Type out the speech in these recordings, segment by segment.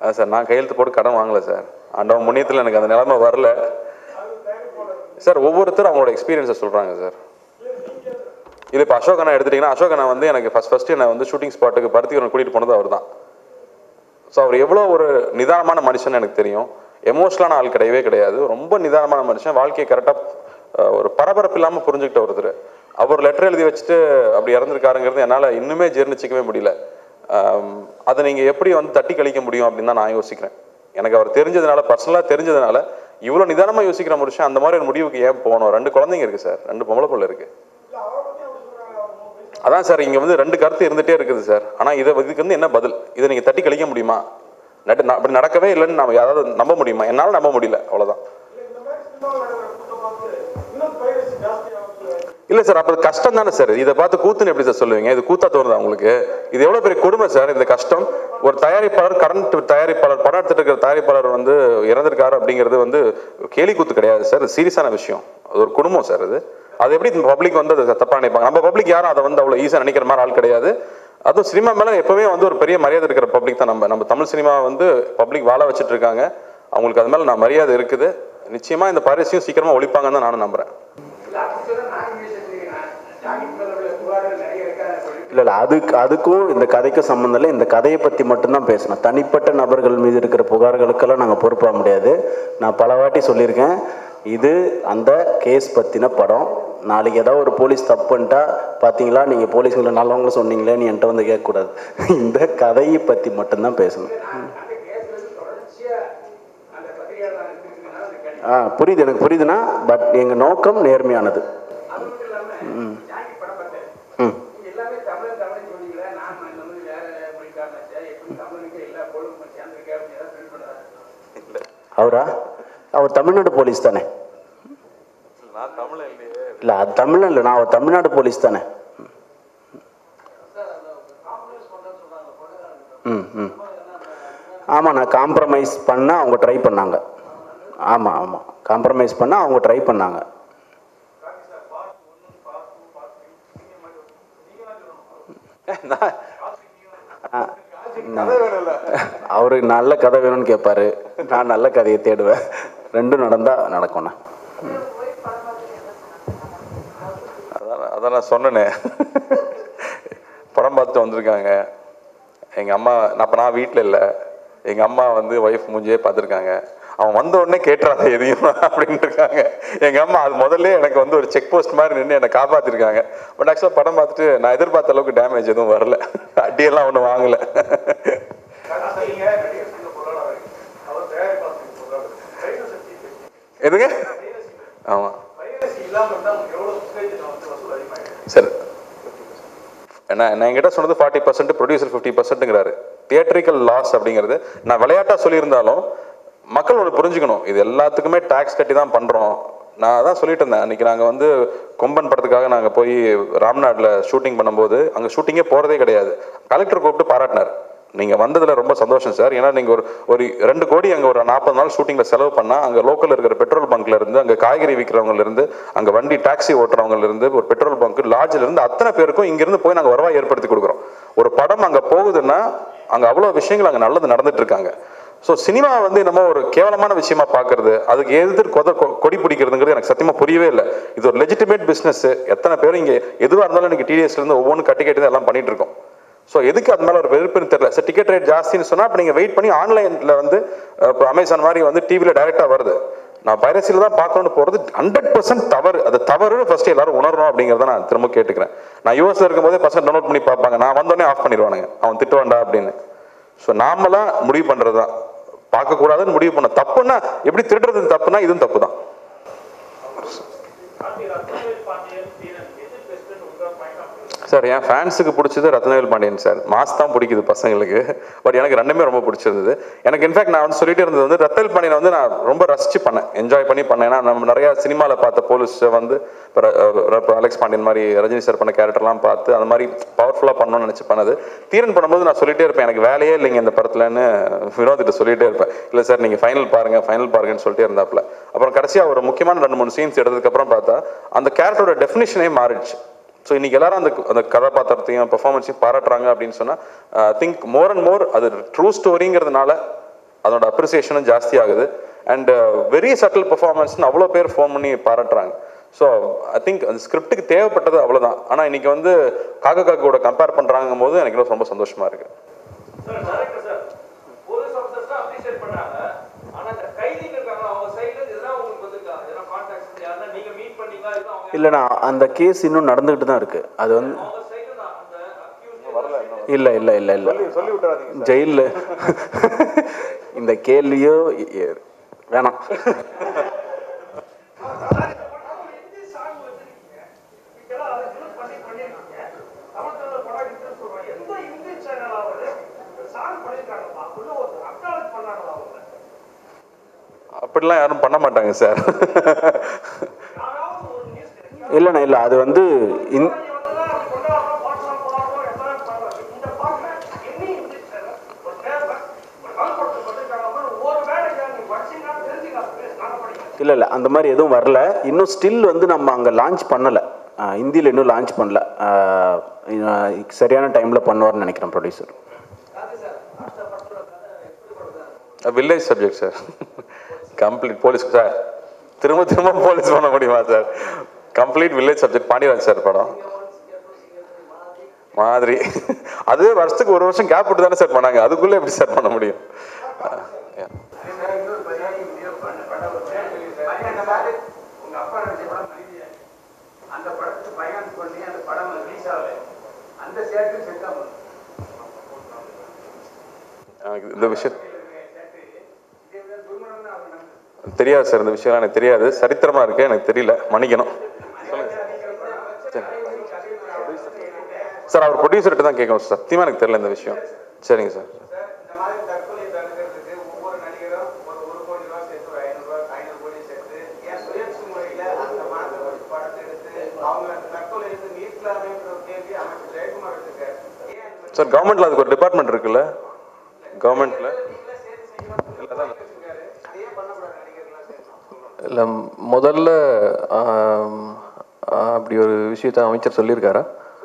அதான் சார் நான் கையெழுத்து போட்டு கடன் வாங்கல சார் ஆண்டவன் முன்னியத்தில் எனக்கு அந்த நிலைமை வரல சார் ஒவ்வொருத்தரும் அவங்களோட எக்ஸ்பீரியன்ஸை சொல்கிறாங்க சார் இது இப்போ அசோகனா எடுத்துட்டிங்கன்னா அசோகனா வந்து எனக்கு ஃபஸ்ட் ஃபஸ்ட்டு என்னை வந்து ஷூட்டிங் ஸ்பாட்டுக்கு பருத்திவரன் கூட்டிகிட்டு போனது அவர் தான் ஸோ அவர் எவ்வளோ ஒரு நிதானமான மனுஷன் எனக்கு தெரியும் எமோஷனலான ஆள் கிடையவே கிடையாது ரொம்ப நிதானமான மனுஷன் வாழ்க்கையை கரெக்டாக ஒரு பரபரப்பு இல்லாமல் புரிஞ்சுக்கிட்ட ஒருத்தர் அவர் லெட்டர் எழுதி வச்சுட்டு அப்படி இறந்துருக்காருங்கிறது என்னால் இன்னுமே ஜீர்ணிச்சிக்கவே முடியல ஆம், அதை நீங்கள் எப்படி வந்து தட்டி கழிக்க முடியும் அப்படின்னு தான் நான் யோசிக்கிறேன் எனக்கு அவர் தெரிஞ்சதுனால பர்சனலாக தெரிஞ்சதுனால இவ்வளோ நிதானமாக யோசிக்கிற மனுஷன் அந்த மாதிரி ஒரு முடிவுக்கு ஏன் போகணும் ரெண்டு குழந்தைங்க இருக்குது சார் ரெண்டு பொம்பளை பிள்ளை இருக்குது அதான் சார் இங்கே வந்து ரெண்டு கருத்து இருந்துகிட்டே இருக்குது சார் ஆனால் இதை இதுக்கு வந்து என்ன பதில் இதை நீங்கள் தட்டி கழிக்க முடியுமா நட்டு ந- அப்படி நடக்கவே இல்லைன்னு நம்ம யாராவது நம்ப முடியுமா என்னால் நம்ப முடியல அவ்வளோதான் இல்லை சார் அப்போ கஷ்டம் தானே சார் இதை பார்த்து கூத்துன்னு எப்படி சார் சொல்லுவீங்க இது கூத்தா தோணுதா உங்களுக்கு இது எவ்வளோ பெரிய கொடுமை சார் இந்த கஷ்டம் ஒரு தயாரிப்பாளர் கரண்ட் தயாரிப்பாளர் படம் எடுத்துட்டு இருக்கிற தயாரிப்பாளர் வந்து இறந்திருக்காரு அப்படிங்கிறது வந்து கேலி கூத்து கிடையாது சார் இது சீரியஸான விஷயம் அது ஒரு குடும்பம் சார் அது அது எப்படி பப்ளிக் வந்து அதை தப்பாக நினைப்பாங்க நம்ம பப்ளிக் யாரும் அதை வந்து அவ்வளோ ஈஸியாக நினைக்கிற மாதிரி ஆள் கிடையாது அதுவும் சினிமா மேலே எப்பவுமே வந்து ஒரு பெரிய மரியாதை இருக்கிற பப்ளிக் தான் நம்ம நம்ம தமிழ் சினிமா வந்து பப்ளிக் வாழ வச்சுட்டு இருக்காங்க அவங்களுக்கு அது மேலே நான் மரியாதை இருக்குது நிச்சயமாக இந்த பரிசையும் சீக்கிரமாக ஒழிப்பாங்கன்னு தான் நானும் நம்புகிறேன் இல்லை இல்லை அதுக்கு அதுக்கும் இந்த கதைக்கும் சம்மந்தம் இல்லை இந்த கதையை பற்றி மட்டும்தான் பேசணும் தனிப்பட்ட நபர்கள் மீது இருக்கிற புகார்களுக்கெல்லாம் நாங்கள் பொறுப்பாக முடியாது நான் பல வாட்டி சொல்லியிருக்கேன் இது அந்த கேஸ் பற்றின படம் நாளைக்கு ஏதாவது ஒரு போலீஸ் தப்பு பண்ணிட்டா பார்த்தீங்களா நீங்கள் போலீஸுங்களை நல்லவங்கள சொன்னீங்களேன்னு என்கிட்ட வந்து கேட்கக்கூடாது இந்த கதையை பற்றி மட்டும்தான் பேசணும் ஆ புரியுது எனக்கு புரியுதுண்ணா பட் எங்கள் நோக்கம் நேர்மையானது ம் ம் அவரா அவர் தமிழ்நாடு போலீஸ் தானே நான் தமிழ் இல்லையே இல்லை அது தமிழ் இல்லை நான் அவர் தமிழ்நாடு போலீஸ் தானே ம் ம் ஆமாம் நான் காம்ப்ரமைஸ் பண்ண அவங்க ட்ரை பண்ணாங்க ஆமாம் ஆமாம் காம்ப்ரமைஸ் பண்ண அவங்க ட்ரை பண்ணாங்க அவரு நல்ல கதை வேணும்னு கேட்பாரு நான் நல்ல கதையை தேடுவேன் ரெண்டும் நடந்தால் நடக்கும்ண்ணா அதான் அதான் நான் சொன்னேனே படம் பார்த்துட்டு வந்திருக்காங்க எங்கள் அம்மா நான் அப்போ நான் வீட்டில் இல்லை எங்கள் அம்மா வந்து ஒய்ஃப் மூஞ்சியே பார்த்துருக்காங்க அவன் வந்த உடனே கேட்டுறாத எதையும் அப்படின்ட்டு இருக்காங்க எங்கள் அம்மா அது முதல்ல எனக்கு வந்து ஒரு செக் போஸ்ட் மாதிரி நின்று என்னை காப்பாற்றிருக்காங்க பட் ஆக்சுவலாக படம் பார்த்துட்டு நான் எதிர்பார்த்த அளவுக்கு டேமேஜ் எதுவும் வரல அடியெல்லாம் ஒன்றும் வாங்கலை எதுங்க ஆமாம் சரி நான் நான் என்கிட்ட சொன்னது ஃபார்ட்டி பர்சன்ட் ப்ரொடியூசர் ஃபிஃப்டி பர்சன்ட்டுங்கிறாரு தியேட்ரிக்கல் லாஸ் அப்படிங்கிறது நான் விளையாட்டாக சொல்லியிருந்தாலும் மக்கள் ஒன்று புரிஞ்சுக்கணும் இது எல்லாத்துக்குமே டேக்ஸ் கட்டி தான் பண்ணுறோம் நான் அதான் சொல்லிட்டு இருந்தேன் அன்றைக்கி நாங்கள் வந்து கொம்பன் படத்துக்காக நாங்கள் போய் ராம்நாட்டில் ஷூட்டிங் பண்ணும்போது அங்கே ஷூட்டிங்கே போகிறதே கிடையாது கலெக்டர் கூப்பிட்டு பாராட்டினார் நீங்கள் வந்ததில் ரொம்ப சந்தோஷம் சார் ஏன்னா நீங்கள் ஒரு ஒரு ரெண்டு கோடி அங்கே ஒரு நாற்பது நாள் ஷூட்டிங்கில் செலவு பண்ணால் அங்கே லோக்கலில் இருக்கிற பெட்ரோல் பங்க்ல இருந்து அங்கே காய்கறி விற்கிறவங்கல இருந்து அங்கே வண்டி டாக்ஸி ஓட்டுறவங்கல இருந்து ஒரு பெட்ரோல் பங்க் லாட்ஜில் இருந்து அத்தனை பேருக்கும் இங்கிருந்து போய் நாங்கள் வருவாய் ஏற்படுத்தி கொடுக்குறோம் ஒரு படம் அங்கே போகுதுன்னா அங்கே அவ்வளோ விஷயங்கள் அங்கே நல்லது நடந்துட்டு இருக்காங்க ஸோ சினிமா வந்து நம்ம ஒரு கேவலமான விஷயமா பார்க்கறது அதுக்கு எதிர்த்து கொத கொ- கொடி பிடிக்கிறதுங்கிறது எனக்கு சத்தியமா புரியவே இல்லை இது ஒரு லெஜிட்டிமேட் பிஸ்னஸ் எத்தனை பேர் இங்கே எதுவாக இருந்தாலும் எனக்கு டிடிஎஸ்ல இருந்து ஒவ்வொன்றும் கட்டி கட்டி தான் எல்லாம் பண்ணிட்டு இருக்கோம் ஸோ எதுக்கு அது மேலே ஒரு வெறுப்புன்னு தெரியல சார் டிக்கெட் ரேட் ஜாஸ்தின்னு சொன்னால் இப்போ நீங்கள் வெயிட் பண்ணி ஆன்லைனில் வந்து அஹ், இப்போ அமேசான் மாதிரி வந்து டிவியில் டைரெக்டாக வருது நான் பைரசியில் தான் பார்க்கணும்னு போகிறது ஹண்ட்ரட் பர்சன்ட் தவறு அது தவறு ஃபர்ஸ்ட் எல்லாரும் உணரணும் அப்படிங்கிறத நான் திரும்ப கேட்டுக்கிறேன் நான் யூஎஸ்ல இருக்கும்போதே பசங்க டவுன்லோட் பண்ணி பார்ப்பாங்க நான் வந்தோடனே ஆஃப் பண்ணிடுவானுங்க அவன் திட்டுவான்டா அப்படின்னு ஸோ நாமெல்லாம் முடிவு பண்ணுறது தான் பார்க்கக்கூடாதுன்னு முடிவு பண்ண தப்புன்னா எப்படி திருடுறது தப்புனா இதுவும் தப்பு தான் சார் என் ஃபேன்ஸுக்கு பிடிச்சது ரத்னவேல் பாண்டியன் சார் மாஸ் தான் பிடிக்குது பசங்களுக்கு பட் எனக்கு ரெண்டுமே ரொம்ப பிடிச்சிருந்தது எனக்கு இன்ஃபேக்ட் நான் வந்து சொல்லிட்டு இருந்தது வந்து ரத்தல் பாண்டியன் வந்து நான் ரொம்ப ரசிச்சு பண்ணேன் என்ஜாய் பண்ணி பண்ணேன் ஏன்னா நம்ம நிறைய சினிமாவில் பார்த்த போலீஸ் வந்து இப்போ ர- ர- இப்போ அலெக்ஸ் பாண்டியன் மாதிரி ரஜினி சார் பண்ண கேரக்டர்லாம் பார்த்து அந்த மாதிரி பவர்ஃபுல்லாக பண்ணணும்னு நினச்சி பண்ணது தீரன் பண்ணும்போது நான் சொல்லிட்டே இருப்பேன் எனக்கு வேலையே இல்லைங்க இந்த படத்துலன்னு வினோதிட்ட சொல்லிட்டே இருப்பேன் இல்லை சார் நீங்கள் ஃபைனல் பாருங்க ஃபைனல் பாருங்கன்னு சொல்லிட்டே இருந்தாப்புல அப்புறம் கடைசியாக ஒரு முக்கியமான ரெண்டு மூணு சீன்ஸ் எடுத்ததுக்கப்புறம் பார்த்தா அந்த கேரக்டரோட டெஃபினிஷனே மாறிடுச்சு ஸோ இன்னைக்கு எல்லாரும் அந்த அந்த கதாபாத்திரத்தையும் பெர்ஃபார்மன்ஸையும் பாராட்டுறாங்க அப்படின்னு சொன்னால் திங்க் மோர் அண்ட் மோர் அது ட்ரூ ஸ்டோரிங்கிறதுனால அதோட அப்ரிசியேஷனும் ஜாஸ்தி ஆகுது அண்ட் வெரி சட்டில் பெர்ஃபார்மன்ஸ்னு அவ்வளோ பேர் ஃபோன் பண்ணி பாராட்டுறாங்க ஸோ ஐ திங்க் அந்த ஸ்கிரிப்டுக்கு தேவைப்பட்டது அவ்வளோதான் ஆனால் இன்னைக்கு வந்து காக்க காக்கோட கம்பேர் பண்ணுறாங்கும் போது எனக்கு இன்னும் ரொம்ப சந்தோஷமா இருக்கு sir director sir police officers appreciate பண்ணாங்க ஆனா இந்த கைதிங்க இருக்காங்க அவங்க சைடுல இருந்து எதனா உங்களுக்கு வந்திருக்கா எதனா கான்டாக்ட்ஸ் யாருன்னா நீங்க மீட் பண்ணீங்களா இல்லை அவங்க இல்லைண்ணா அந்த கேஸ் இன்னும் நடந்துக்கிட்டு தான் இருக்குது அது வந்து அவங்க சைடுல நான் அந்த அக்யூஸ் இல்லை இல்லை இல்லை இல்லை சொல்லி விட்டுறாதீங்க ஜெயிலில் இந்த கேள்வியோ இ- இ- வேணாம் அப்படிலாம் யாரும் பண்ண மாட்டாங்க சார் இல்லைண்ணா இல்லை அது வந்து இந் இல்லை இல்லை அந்த மாதிரி எதுவும் வரல இன்னும் ஸ்டில் வந்து நம்ம அங்கே லான்ச் பண்ணலை ஹிந்தியில் இன்னும் லான்ச் பண்ணல ஆஹ் இன்னும் சரியான டைமில் பண்ணுவார்னு நினைக்கிறேன் producer village subject sir complete police sir திரும்ப திரும்ப போலீஸ் பண்ண முடியுமா sir complete village subject Pandiraj sir படம் மாதிரி அது வருஷத்துக்கு ஒரு வருஷம் கேப் விட்டு தானே சார் பண்ணாங்க அதுக்குள்ளே எப்படி சார் பண்ண முடியும் Yeah. உங்க அப்பா நடிச்ச படம் மனிதன். அந்த படத்துக்கு ஃபைனான்ஸ் பண்ணி அந்த படம் ரிலீஸ் ஆகல அந்த சேர்த்து செட்டா எனக்கு இந்த விஷயம் தெரியாது சார் இந்த விஷயம்லாம் எனக்கு தெரியாது சரித்திரமா இருக்கு எனக்கு தெரியல மன்னிக்கணும் சொல்லுங்க சரி. சார் அவர் ப்ரொடியூசர்கிட்ட தான் கேட்கணும் சார் சத்தியமா எனக்கு தெரியல இந்த விஷயம் சரிங்க சார் இந்த மாதிரி தற்கொலை தடுக்கிறதுக்கு ஒவ்வொரு நடிகரும் ஒரு ஒரு கோடி ரூபாய் சேர்த்து ஒரு ஐநூறு ரூபாய் ஐநூறு கோடி சேர்த்து ஏன் சுயேட்சை முறையில அந்த பணத்தை வச்சு படத்தை எடுத்து அவங்க அந்த தற்கொலை எடுத்து நீக்கலாமேன்ற ஒரு கேள்வி அமைச்சர் ஜெயக்குமார் வச்சிருக்காரு ஏன் அந்த மாதிரி சார் கவர்மெண்ட்ல அதுக்கு ஒரு டிபார்ட்மெண்ட் இருக்குல்ல கவர்மெண்ட்ல நீங்களே சேர்த்து செய்யணும் வச்சிருக்காரு அதையே பண்ணக்கூடாது நடிகர்கள்லாம் சேர்த்து இல்லை முதல்ல ஆம், ஆ, அப்படி ஒரு விஷயத்தை அமைச்சர் சொல்லியிருக்காரா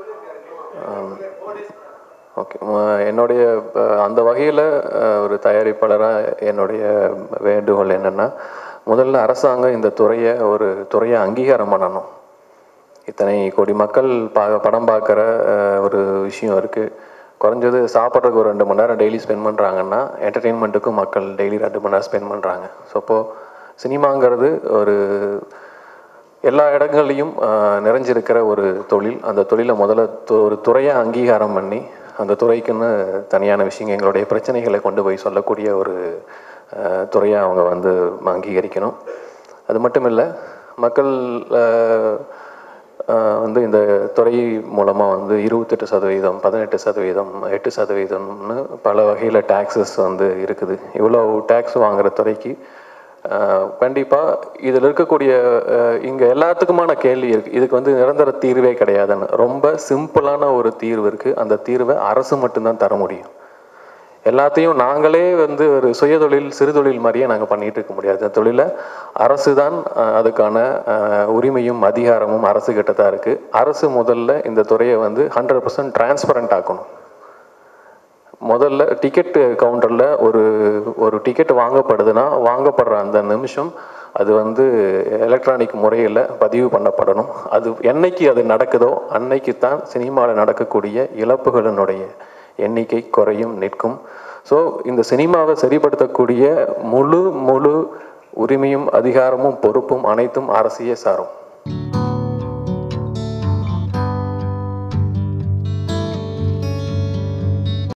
ஓகே என்னுடைய அஹ், அந்த வகையில் ஒரு தயாரிப்பாளராக என்னுடைய வேண்டுகோள் என்னென்னா முதல்ல அரசாங்கம் இந்த துறையை ஒரு துறையை அங்கீகாரம் பண்ணணும் இத்தனை கோடி மக்கள் பா படம் பார்க்குற ஒரு விஷயம் இருக்குது குறைஞ்சது சாப்பிட்றதுக்கு ஒரு ரெண்டு மணி நேரம் டெய்லி ஸ்பெண்ட் பண்ணுறாங்கன்னா என்டர்டெயின்மெண்ட்டுக்கும் மக்கள் டெய்லி ரெண்டு மணி நேரம் ஸ்பெண்ட் பண்ணுறாங்க ஸோ அப்போது சினிமாங்கிறது ஒரு எல்லா இடங்கள்லையும் ஆஹ், நிறைஞ்சிருக்கிற ஒரு தொழில் அந்த தொழிலை முதல்ல து- ஒரு துறையை அங்கீகாரம் பண்ணி அந்த துறைக்குன்னு தனியான விஷயங்கள் எங்களுடைய பிரச்சனைகளை கொண்டு போய் சொல்லக்கூடிய ஒரு ஆஹ், துறையை அவங்க வந்து அங்கீகரிக்கணும் அது மட்டும் இல்லை மக்கள் ஆஹ், ஆஹ், வந்து இந்த துறை மூலமாக வந்து இருபத்தெட்டு சதவீதம் பதினெட்டு சதவீதம் எட்டு சதவீதம்னு பல வகையில் டேக்ஸஸ் வந்து இருக்குது இவ்வளோ டேக்ஸ் வாங்குற துறைக்கு கண்டிப்பாக இதில் இருக்கக்கூடிய இங்கே எல்லாத்துக்குமான கேள்வி இருக்குது இதுக்கு வந்து நிரந்தர தீர்வே கிடையாதுன்னு ரொம்ப சிம்பிளான ஒரு தீர்வு இருக்குது அந்த தீர்வை அரசு மட்டும்தான் தர முடியும் எல்லாத்தையும் நாங்களே வந்து ஒரு சுயதொழில் சிறுதொழில் மாதிரியே நாங்கள் பண்ணிட்டு இருக்க முடியாது அந்த தொழிலை அரசு தான் அஹ், அதுக்கான அஹ், உரிமையும் அதிகாரமும் அரசு கிட்ட தான் இருக்குது அரசு முதல்ல இந்த துறையை வந்து ஹண்ட்ரட் பர்சன்ட் டிரான்ஸ்பரண்ட் ஆக்கணும் முதல்ல டிக்கெட் கவுண்டரில் ஒரு ஒரு டிக்கெட் வாங்கப்படுதுன்னா வாங்கப்படுற அந்த நிமிஷம் அது வந்து எலக்ட்ரானிக் முறையில் பதிவு பண்ணப்படணும் அது என்னைக்கு அது நடக்குதோ அன்னைக்கு தான் சினிமாவில் நடக்கக்கூடிய இழப்புகளினுடைய எண்ணிக்கை குறையும் நிற்கும் ஸோ இந்த சினிமாவை சரிப்படுத்தக்கூடிய முழு முழு உரிமையும் அதிகாரமும் பொறுப்பும் அனைத்தும் அரசையே சாரும்